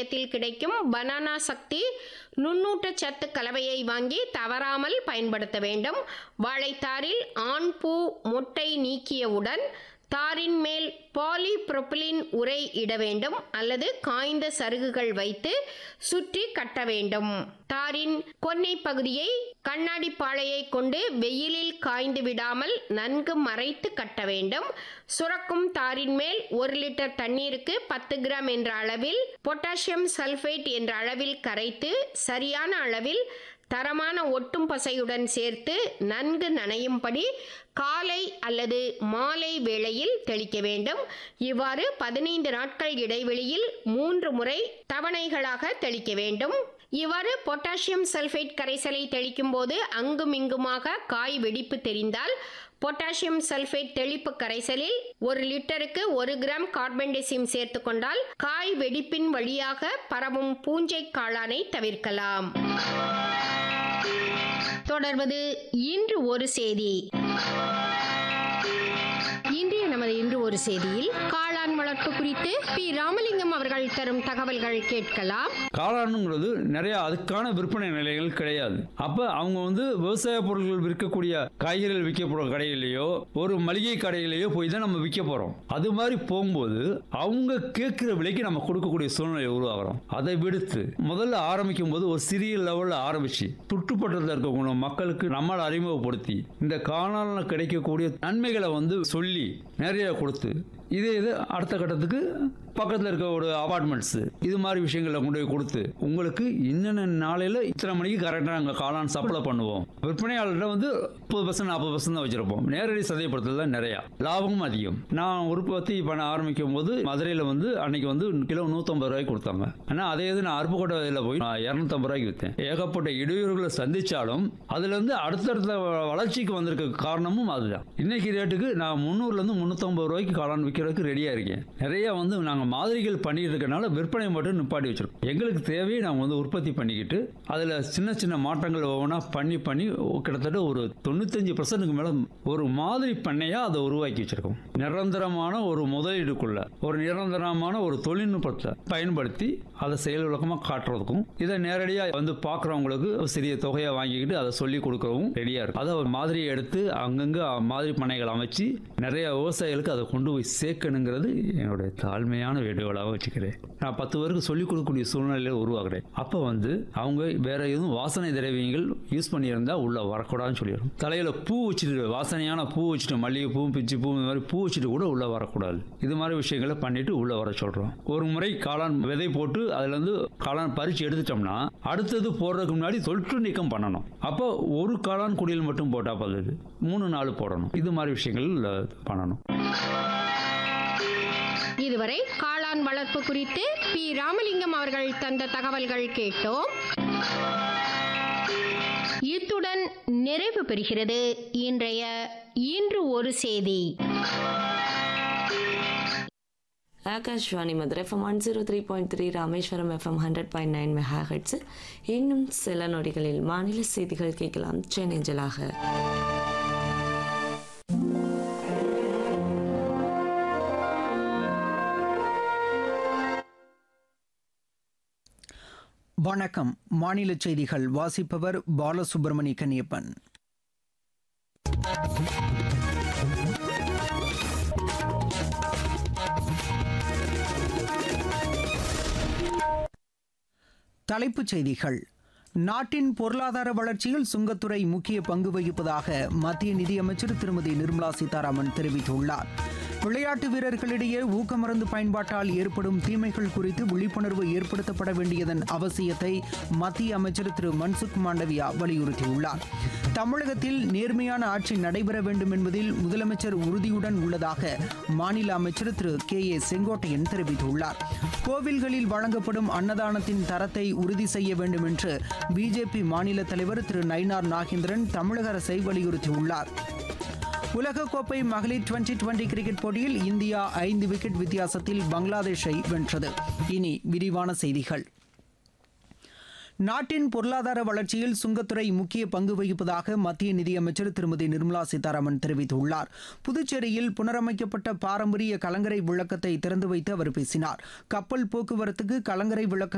நிலையத்தில் கிடைக்கும் பனானா சக்தி நுண்ணூட்டச்சத்து கலவையை வாங்கி தவறாமல் பயன்படுத்த வேண்டும் வாழைத்தாரில் ஆண் பூ மொட்டை நீக்கியவுடன் தாரின் மேல் பாலிப்ரொபிலின் உரை இட வேண்டும் அல்லது காய்ந்த சருகுகள் வைத்து சுற்றி கட்ட வேண்டும் தாரின் கொன்னை பகுதியை கண்ணாடி பாளையை கொண்டு வெயிலில் காய்ந்து விடாமல் நன்கு மறைத்து கட்ட வேண்டும் சுரக்கும் தாரின் மேல் ஒரு லிட்டர் தண்ணீருக்கு பத்து கிராம் என்ற அளவில் பொட்டாசியம் சல்ஃபேட் என்ற அளவில் கரைத்து சரியான அளவில் தரமான ஒட்டும் பசையுடன் சேர்த்து நன்கு நனையும்படி காலை அல்லது மாலை வேளையில் தெளிக்க வேண்டும் இவ்வாறு பதினைந்து நாட்கள் இடைவெளியில் மூன்று முறை தவணைகளாக தெளிக்க வேண்டும் இவ்வாறு பொட்டாசியம் சல்ஃபேட் கரைசலை தெளிக்கும் போது அங்கும் இங்குமாக காய் வெடிப்பு தெரிந்தால் பொட்டாசியம் சல்ஃபேட் தெளிப்பு கரைசலில் ஒரு லிட்டருக்கு ஒரு கிராம் கார்பன்டெசிம் சேர்த்து கொண்டால் காய் வெடிப்பின் வழியாக பரவும் பூஞ்சை காளானை தவிர்க்கலாம் தொடர்வது இன்று ஒரு செய்தி இன்றைய நமது இன்று ஒரு செய்தியில் காளான் வளர்ப்பு குறித்து பி ராமலிங்கம் அவர்கள் தரும் தகவல்கள் கேட்கலாம் காளானுங்கிறது நிறைய அதுக்கான விற்பனை நிலையங்கள் கிடையாது அப்ப அவங்க வந்து விவசாய பொருட்கள் விற்கக்கூடிய காய்கறிகள் விற்கப்படுற கடையிலேயோ ஒரு மளிகை கடையிலேயோ போய் தான் நம்ம விற்க போறோம் அது மாதிரி போகும்போது அவங்க கேட்கிற விலைக்கு நம்ம கொடுக்கக்கூடிய சூழ்நிலை உருவாகிறோம் அதை விடுத்து முதல்ல ஆரம்பிக்கும் போது ஒரு சிறிய லெவலில் ஆரம்பிச்சு சுற்றுப்பட்டத்தில் இருக்கக்கூடிய மக்களுக்கு நம்மளை அறிமுகப்படுத்தி இந்த காளானில் கிடைக்கக்கூடிய நன்மைகளை வந்து சொல்லி நிறைய கொடுத்து இதே இது அடுத்த கட்டத்துக்கு பக்கத்தில் இருக்க ஒரு அபார்ட்மெண்ட்ஸ் இது மாதிரி விஷயங்களை கொண்டு போய் கொடுத்து உங்களுக்கு இன்னென்ன நாளையில் இத்தனை மணிக்கு கரெக்டாக நாங்கள் காளான் சப்ளை பண்ணுவோம் விற்பனையாளர்கிட்ட வந்து முப்பது பர்சன்ட் நாற்பது பர்சன்ட் தான் வச்சிருப்போம் நேரடி சந்தைப்படுத்தல் தான் நிறையா லாபமும் அதிகம் நான் உற்பத்தி பண்ண ஆரம்பிக்கும் போது மதுரையில் வந்து அன்னைக்கு வந்து கிலோ நூற்றம்பது ரூபாய்க்கு கொடுத்தாங்க ஆனால் அதே இது நான் அருப்புக்கோட்டையில் போய் நான் இரநூத்தம்பது ரூபாய்க்கு விற்றேன் ஏகப்பட்ட இடையூறுகளை சந்திச்சாலும் அதுலேருந்து அடுத்தடுத்த வளர்ச்சிக்கு வந்திருக்க காரணமும் அதுதான் இன்னைக்கு ரேட்டுக்கு நான் முந்நூறுலேருந்து முந்நூற்றம்பது ரூபாய்க்கு காளான் விற்கிறதுக்கு ரெடியாக இருக்கேன் நிறைய வந்து நாங்கள் மாதிரிகள் பண்ணிட்டு இருக்கனால விற்பனை மட்டும் நிப்பாட்டி வச்சிருக்கோம் எங்களுக்கு தேவையை நாங்கள் வந்து உற்பத்தி பண்ணிக்கிட்டு அதில் சின்ன சின்ன மாற்றங்கள் ஒவ்வொன்றா பண்ணி பண்ணி கிட்டத்தட்ட ஒரு தொண்ணூத்தஞ்சு பர்சன்ட்டுக்கு மேலே ஒரு மாதிரி பண்ணையாக அதை உருவாக்கி வச்சிருக்கோம் நிரந்தரமான ஒரு முதலீடுக்குள்ள ஒரு நிரந்தரமான ஒரு தொழில்நுட்பத்தை பயன்படுத்தி அதை செயல் விளக்கமாக காட்டுறதுக்கும் இதை நேரடியாக வந்து பார்க்குறவங்களுக்கு சிறிய தொகையை வாங்கிக்கிட்டு அதை சொல்லி கொடுக்கவும் ரெடியாக இருக்கும் அதை ஒரு மாதிரியை எடுத்து அங்கங்கே மாதிரி பண்ணைகள் அமைச்சு நிறைய விவசாயிகளுக்கு அதை கொண்டு போய் சேர்க்கணுங்கிறது என்னுடைய தாழ்மையான வேண்டுகோளாக வச்சுக்கிறேன் நான் பத்து பேருக்கு சொல்லிக் கொடுக்கக்கூடிய சூழ்நிலையை உருவாக்குறேன் அப்போ வந்து அவங்க வேற எதுவும் வாசனை திரவியங்கள் யூஸ் பண்ணியிருந்தா உள்ள வரக்கூடாதுன்னு சொல்லிடுறோம் தலையில் பூ வச்சுட்டு வாசனையான பூ வச்சுட்டு மல்லிகை பூ பிச்சு பூ இந்த மாதிரி பூ வச்சுட்டு கூட உள்ள வரக்கூடாது இது மாதிரி விஷயங்களை பண்ணிட்டு உள்ள வர சொல்றோம் ஒரு முறை காளான் விதை போட்டு அதுல இருந்து காளான் பறிச்சு எடுத்துட்டோம்னா அடுத்தது போடுறதுக்கு முன்னாடி தொற்று நீக்கம் பண்ணணும் அப்போ ஒரு காளான் குடியில் மட்டும் போட்டா போதுது மூணு நாள் போடணும் இது மாதிரி விஷயங்கள் பண்ணணும் இதுவரை காளான் வளர்ப்பு குறித்து பி ராமலிங்கம் அவர்கள் தந்த தகவல்கள் கேட்டோம் இத்துடன் நிறைவு பெறுகிறது இன்றைய இன்று ஒரு செய்தி Akashvani Madurai FM one zero three point three Rameswaram FM hundred point nine mega hertz இன்னும் சில நொடிகளில் மாநில செய்திகள் கேட்கலாம் சென்னஞ்சலாக வணக்கம் மாநில செய்திகள் வாசிப்பவர் பாலசுப்ரமணி கன்னியப்பன் தலைப்புச் செய்திகள் நாட்டின் பொருளாதார வளர்ச்சியில் சுங்கத்துறை முக்கிய பங்கு வகிப்பதாக மத்திய நிதியமைச்சர் திருமதி நிர்மலா சீதாராமன் தெரிவித்துள்ளார் விளையாட்டு வீரர்களிடையே ஊக்கமருந்து பயன்பாட்டால் ஏற்படும் தீமைகள் குறித்து விழிப்புணர்வு ஏற்படுத்தப்பட வேண்டியதன் அவசியத்தை மத்திய அமைச்சர் திரு மன்சுக் மாண்டவியா வலியுறுத்தியுள்ளார் தமிழகத்தில் நேர்மையான ஆட்சி நடைபெற வேண்டும் என்பதில் முதலமைச்சர் உறுதியுடன் உள்ளதாக மாநில அமைச்சர் திரு கே ஏ செங்கோட்டையன் தெரிவித்துள்ளார் கோவில்களில் வழங்கப்படும் அன்னதானத்தின் தரத்தை உறுதி செய்ய வேண்டும் என்று பிஜேபி மாநில தலைவர் திரு நயினார் நாகேந்திரன் தமிழக அரசை வலியுறுத்தியுள்ளார் உலகக்கோப்பை மகளிர் டுவெண்டி டுவெண்டி கிரிக்கெட் போட்டியில் இந்தியா ஐந்து விக்கெட் வித்தியாசத்தில் பங்களாதேஷை வென்றது இனி விரிவான செய்திகள் நாட்டின் பொருளாதார வளர்ச்சியில் சுங்கத்துறை முக்கிய பங்கு வகிப்பதாக மத்திய நிதியமைச்சர் திருமதி நிர்மலா சீதாராமன் தெரிவித்துள்ளார் புதுச்சேரியில் புனரமைக்கப்பட்ட பாரம்பரிய கலங்கரை விளக்கத்தை திறந்து வைத்து அவர் பேசினார் கப்பல் போக்குவரத்துக்கு கலங்கரை விளக்க